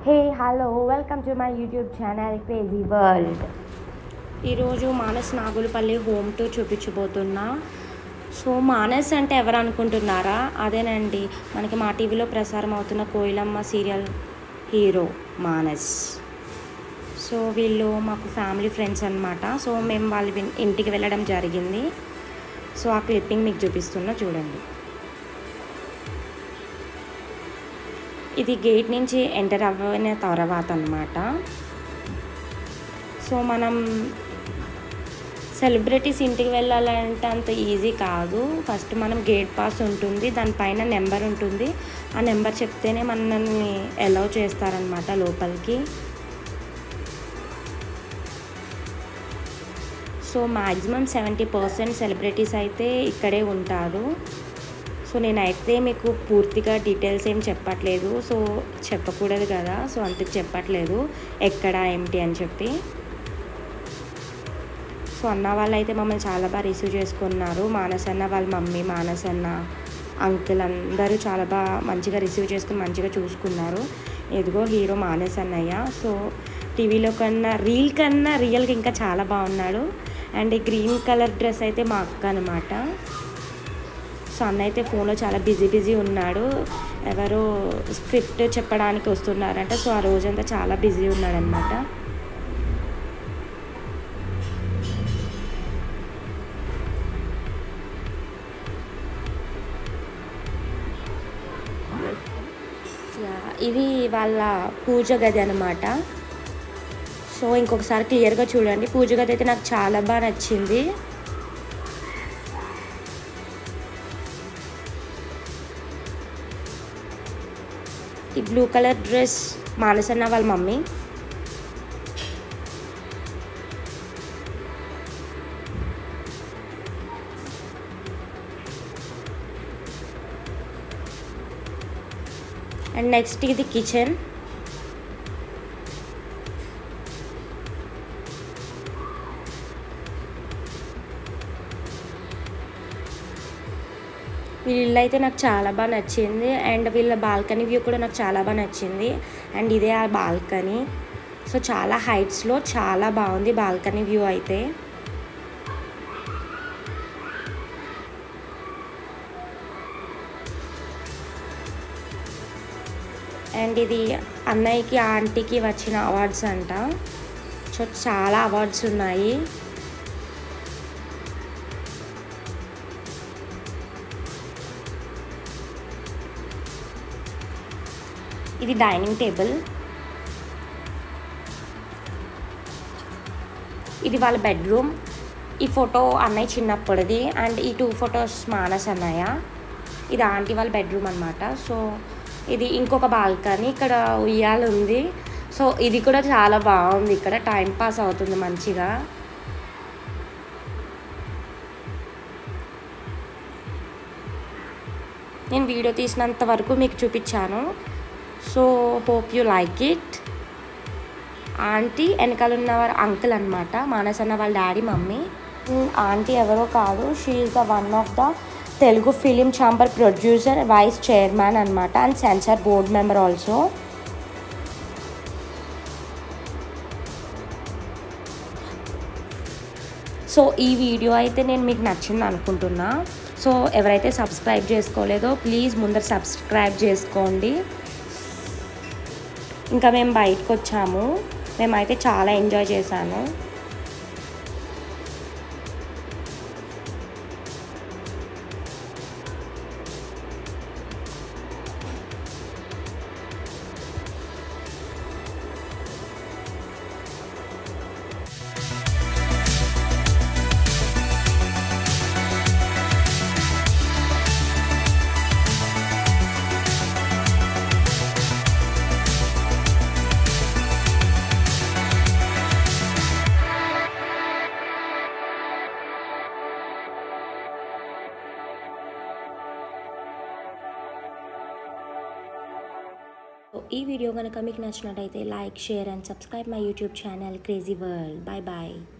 hey hello welcome to my YouTube channel crazy world ఈరోజు Manas Nagulapalli home tour చూపించబోతున్నా so Manas అంటే ఎవరు అనుకుంటున్నారా అదేనండి మనకి మా టీవీలో ప్రసారం అవుతున్న కోయిలమ్మ సీరియల్ హీరో మానస్ సో వీళ్ళు మాకు ఫ్యామిలీ ఫ్రెండ్స్ అనమాట సో మేము వాళ్ళ విన్- ఇంటికి వెళ్ళడం జరిగింది సో ఆ క్లిప్పింగ్ మీకు చూపిస్తున్నా చూడండి ఇది గేట్ నుంచి ఎంటర్ అవ్వని తర్వాత అనమాట సో మనం సెలబ్రిటీస్ ఇంటికి వెళ్ళాలంటే అంత ఈజీ కాదు ఫస్ట్ మనం గేట్ పాస్ ఉంటుంది దానిపైన నెంబర్ ఉంటుంది ఆ నెంబర్ చెప్తేనే మనల్ని అలౌ చేస్తారనమాట లోపలికి so maximum seventy percent celebrities అయితే ఇక్కడే ఉంటారు సో నేనైతే మీకు పూర్తిగా డీటెయిల్స్ ఏం చెప్పట్లేదు సో చెప్పకూడదు కదా సో అందుకు చెప్పట్లేదు ఎక్కడ ఏమిటి అని చెప్పి సో అన్న వాళ్ళు అయితే మమ్మల్ని చాలా బాగా రిసీవ్ చేసుకున్నారు మానస్ అన్న వాళ్ళ మమ్మీ మానస్ అన్న అంకుల్ అందరూ చాలా బాగా మంచిగా రిసీవ్ చేసుకుని మంచిగా చూసుకున్నారు ఎదుగో హీరో మానస్ అన్నయ్య సో టీవీలో కన్నా రీల్ కన్నా రియల్గా ఇంకా చాలా బాగున్నాడు అండ్ ఈ గ్రీన్ కలర్ డ్రెస్ అయితే మా అక్క అనమాట సో అన్న అయితే ఫోన్లో చాలా బిజీ బిజీ ఉన్నాడు ఎవరో స్క్రిప్ట్ చెప్పడానికి వస్తున్నారంట సో ఆ రోజంతా చాలా బిజీ ఉన్నాడనమాట యా, ఇది వాళ్ళ పూజ గది అనమాట సో ఇంకొకసారి క్లియర్గా చూడండి పూజ గది అయితే నాకు చాలా బాగా నచ్చింది ఈ బ్లూ కలర్ డ్రెస్ మానసన్న వాళ్ళ మమ్మీ అండ్ నెక్స్ట్ ఇది కిచెన్ వీళ్ళ ఇల్లు అయితే నాకు చాలా బాగా నచ్చింది అండ్ వీళ్ళ బాల్కనీ వ్యూ కూడా నాకు చాలా బాగా నచ్చింది అండ్ ఇదే ఆ బాల్కనీ సో చాలా హైట్స్లో చాలా బాగుంది బాల్కనీ వ్యూ అయితే అండ్ ఇది అన్నయ్యకి ఆంటీకి వచ్చిన అవార్డ్స్ అంట సో చాలా అవార్డ్స్ ఉన్నాయి ఇది డైనింగ్ టేబుల్ ఇది వాళ్ళ బెడ్రూమ్ ఈ ఫోటో అన్నయ్య చిన్నప్పుడుది అండ్ ఈ టూ ఫొటోస్ మానస్ అన్నయ్య ఇది ఆంటీ వాళ్ళ బెడ్రూమ్ అనమాట సో ఇది ఇంకొక బాల్కనీ ఇక్కడ ఉయ్యాల ఉంది సో ఇది కూడా చాలా బాగుంది ఇక్కడ టైం పాస్ అవుతుంది మంచిగా నేను వీడియో తీసినంత వరకు మీకు చూపించాను so hope you like it aunty వెనకాల ఉన్నవారు అంకుల్ అనమాట మానస్ అన్న వాళ్ళ డాడీ మమ్మీ ఆంటీ ఎవరో కాదు she is the one of the Telugu film chamber producer vice chairman అనమాట and censor board member also so ఈ వీడియో అయితే నేను మీకు నచ్చింది అనుకుంటున్నా సో ఎవరైతే సబ్స్క్రైబ్ చేసుకోలేదో ప్లీజ్ ముందర సబ్స్క్రైబ్ చేసుకోండి ఇంకా మేము బయటకు వచ్చాము మేమైతే చాలా ఎంజాయ్ చేశాను ఈ వీడియో కనుక మీకు నచ్చినట్టయితే like share and subscribe my YouTube channel crazy world bye bye